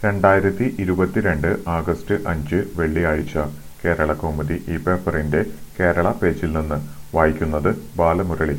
രണ്ടായിരത്തി ഇരുപത്തിരണ്ട് ആഗസ്റ്റ് അഞ്ച് വെള്ളിയാഴ്ച കേരളകൗമുദി ഈ പേപ്പറിന്റെ കേരള പേജിൽ നിന്ന് വായിക്കുന്നത് ബാലമുരളി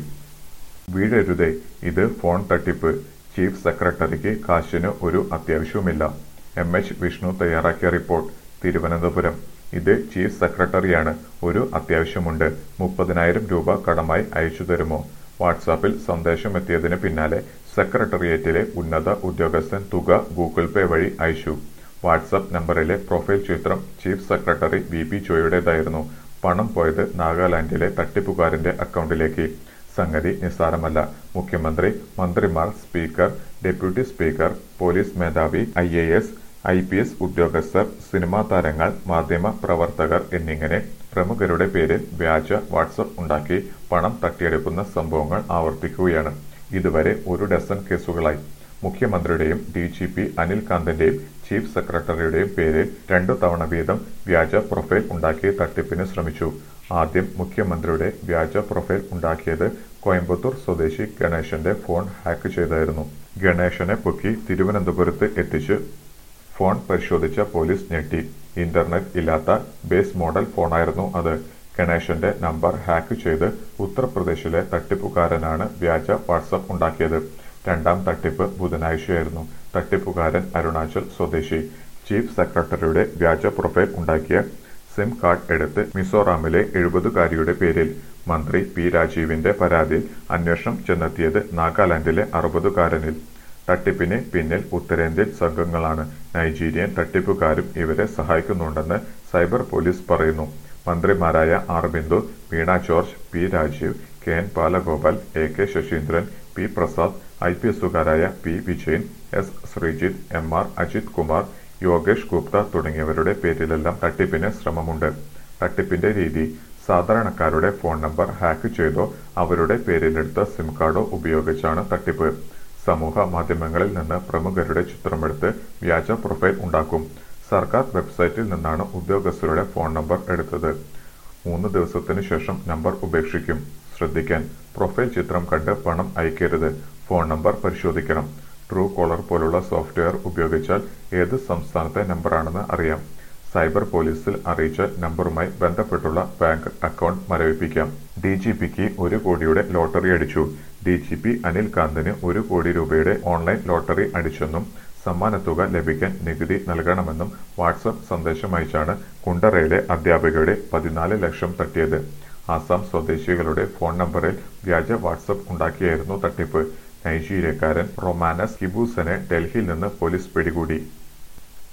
വീഴരുതേ ഇത് ഫോൺ തട്ടിപ്പ് ചീഫ് സെക്രട്ടറിക്ക് കാശിന് ഒരു അത്യാവശ്യവുമില്ല എം എച്ച് വിഷ്ണു തയ്യാറാക്കിയ റിപ്പോർട്ട് തിരുവനന്തപുരം ഇത് ചീഫ് സെക്രട്ടറിയാണ് ഒരു അത്യാവശ്യമുണ്ട് മുപ്പതിനായിരം രൂപ കടമായി അയച്ചു തരുമോ വാട്സാപ്പിൽ സന്ദേശം എത്തിയതിന് പിന്നാലെ സെക്രട്ടേറിയറ്റിലെ ഉന്നത ഉദ്യോഗസ്ഥൻ തുക ഗൂഗിൾ പേ വഴി അയച്ചു വാട്സാപ്പ് നമ്പറിലെ പ്രൊഫൈൽ ചിത്രം ചീഫ് സെക്രട്ടറി ബി പി ചോയുടേതായിരുന്നു പണം പോയത് നാഗാലാൻഡിലെ തട്ടിപ്പുകാരന്റെ അക്കൗണ്ടിലേക്ക് സംഗതി നിസ്സാരമല്ല മുഖ്യമന്ത്രി മന്ത്രിമാർ സ്പീക്കർ ഡെപ്യൂട്ടി സ്പീക്കർ പോലീസ് മേധാവി I A S I P S ഉദ്യോഗസ്ഥർ സിനിമാ താരങ്ങൾ മാധ്യമ പ്രവർത്തകർ എന്നിങ്ങനെ പ്രമുഖരുടെ പേരിൽ വ്യാജ വാട്സപ്പ് ഉണ്ടാക്കി പണം തട്ടിയെടുക്കുന്ന സംഭവങ്ങൾ ആവർത്തിക്കുകയാണ് ഇതുവരെ ഒരു ഡസൻ കേസുകളായി മുഖ്യമന്ത്രിയുടെയും ഡി ജി പി അനിൽ കാന്തിന്റെയും ചീഫ് സെക്രട്ടറിയുടെയും പേരിൽ രണ്ടു തവണ വീതം വ്യാജ പ്രൊഫൈൽ ഉണ്ടാക്കി തട്ടിപ്പിന് ശ്രമിച്ചു ആദ്യം മുഖ്യമന്ത്രിയുടെ വ്യാജ പ്രൊഫൈൽ ഉണ്ടാക്കിയത് കോയമ്പത്തൂർ സ്വദേശി ഗണേശന്റെ ഫോൺ ഹാക്ക് ചെയ്തായിരുന്നു ഗണേശനെ പൊക്കി തിരുവനന്തപുരത്ത് എത്തിച്ച് ഫോൺ പരിശോധിച്ച പോലീസ് ഞെട്ടി ഇന്റർനെറ്റ് ഇല്ലാത്ത ബേസ് മോഡൽ ഫോണായിരുന്നു അത് ഗണേശന്റെ നമ്പർ ഹാക്ക് ചെയ്ത് ഉത്തർപ്രദേശിലെ തട്ടിപ്പുകാരനാണ് വ്യാജ വാട്സപ്പ് ഉണ്ടാക്കിയത് രണ്ടാം തട്ടിപ്പ് ബുധനാഴ്ചയായിരുന്നു തട്ടിപ്പുകാരൻ അരുണാചൽ സ്വദേശി ചീഫ് സെക്രട്ടറിയുടെ വ്യാജ പ്രൊഫൈൽ ഉണ്ടാക്കിയ സിം കാർഡ് എടുത്ത് മിസോറാമിലെ എഴുപതുകാരിയുടെ പേരിൽ മന്ത്രി പി രാജീവിന്റെ പരാതിയിൽ അന്വേഷണം ചെന്നെത്തിയത് നാഗാലാൻഡിലെ അറുപതുകാരനിൽ തട്ടിപ്പിന് പിന്നിൽ ഉത്തരേന്ത്യൻ സംഘങ്ങളാണ് നൈജീരിയൻ തട്ടിപ്പുകാരും ഇവരെ സഹായിക്കുന്നുണ്ടെന്ന് സൈബർ പോലീസ് പറയുന്നു മന്ത്രിമാരായ R Bindu Veena George P Rajeev K N Balagopal A K Saseendran P Prasad I P എസുകാരായ P Vijayan S Sreejith M R Ajith Kumar Yogesh Gupta തുടങ്ങിയവരുടെ പേരിലെല്ലാം തട്ടിപ്പിന് ശ്രമമുണ്ട് തട്ടിപ്പിന്റെ രീതി സാധാരണക്കാരുടെ ഫോൺ നമ്പർ ഹാക്ക് ചെയ്തോ അവരുടെ പേരിലെടുത്ത സിം കാർഡോ ഉപയോഗിച്ചാണ് തട്ടിപ്പ് സമൂഹ മാധ്യമങ്ങളിൽ നിന്ന് പ്രമുഖരുടെ ചിത്രമെടുത്ത് വ്യാജ പ്രൊഫൈൽ ഉണ്ടാക്കും സർക്കാർ വെബ്സൈറ്റിൽ നിന്നാണ് ഉദ്യോഗസ്ഥരുടെ ഫോൺ നമ്പർ എടുത്തത് മൂന്ന് ദിവസത്തിനു ശേഷം നമ്പർ ഉപേക്ഷിക്കും ശ്രദ്ധിക്കാൻ പ്രൊഫൈൽ ചിത്രം കണ്ട് പണം അയക്കരുത് ഫോൺ നമ്പർ പരിശോധിക്കണം ട്രൂ കോളർ പോലുള്ള സോഫ്റ്റ്വെയർ ഉപയോഗിച്ചാൽ ഏത് സംസ്ഥാനത്തെ നമ്പറാണെന്ന് അറിയാം സൈബർ പോലീസിൽ അറിയിച്ച നമ്പറുമായി ബന്ധപ്പെട്ടുള്ള ബാങ്ക് അക്കൗണ്ട് മരവിപ്പിക്കാം ഡി ജി പിക്ക് ഒരു കോടിയുടെ ലോട്ടറി അടിച്ചു ഡി ജി പി അനിൽ കാന്തിന് ഒരു കോടി രൂപയുടെ ഓൺലൈൻ ലോട്ടറി അടിച്ചെന്നും സമ്മാനത്തുക ലഭിക്കാൻ നികുതി നൽകണമെന്നും വാട്സപ്പ് സന്ദേശമയച്ചാണ് കുണ്ടറയിലെ അധ്യാപികയുടെ പതിനാല് ലക്ഷം തട്ടിയത് ആസാം സ്വദേശികളുടെ ഫോൺ നമ്പറിൽ വ്യാജ വാട്സപ്പ് ഉണ്ടാക്കിയായിരുന്നു തട്ടിപ്പ് നൈജീരിയക്കാരൻ റൊമാനസ് കിബൂസനെ ഡൽഹിയിൽ നിന്ന് പോലീസ് പിടികൂടി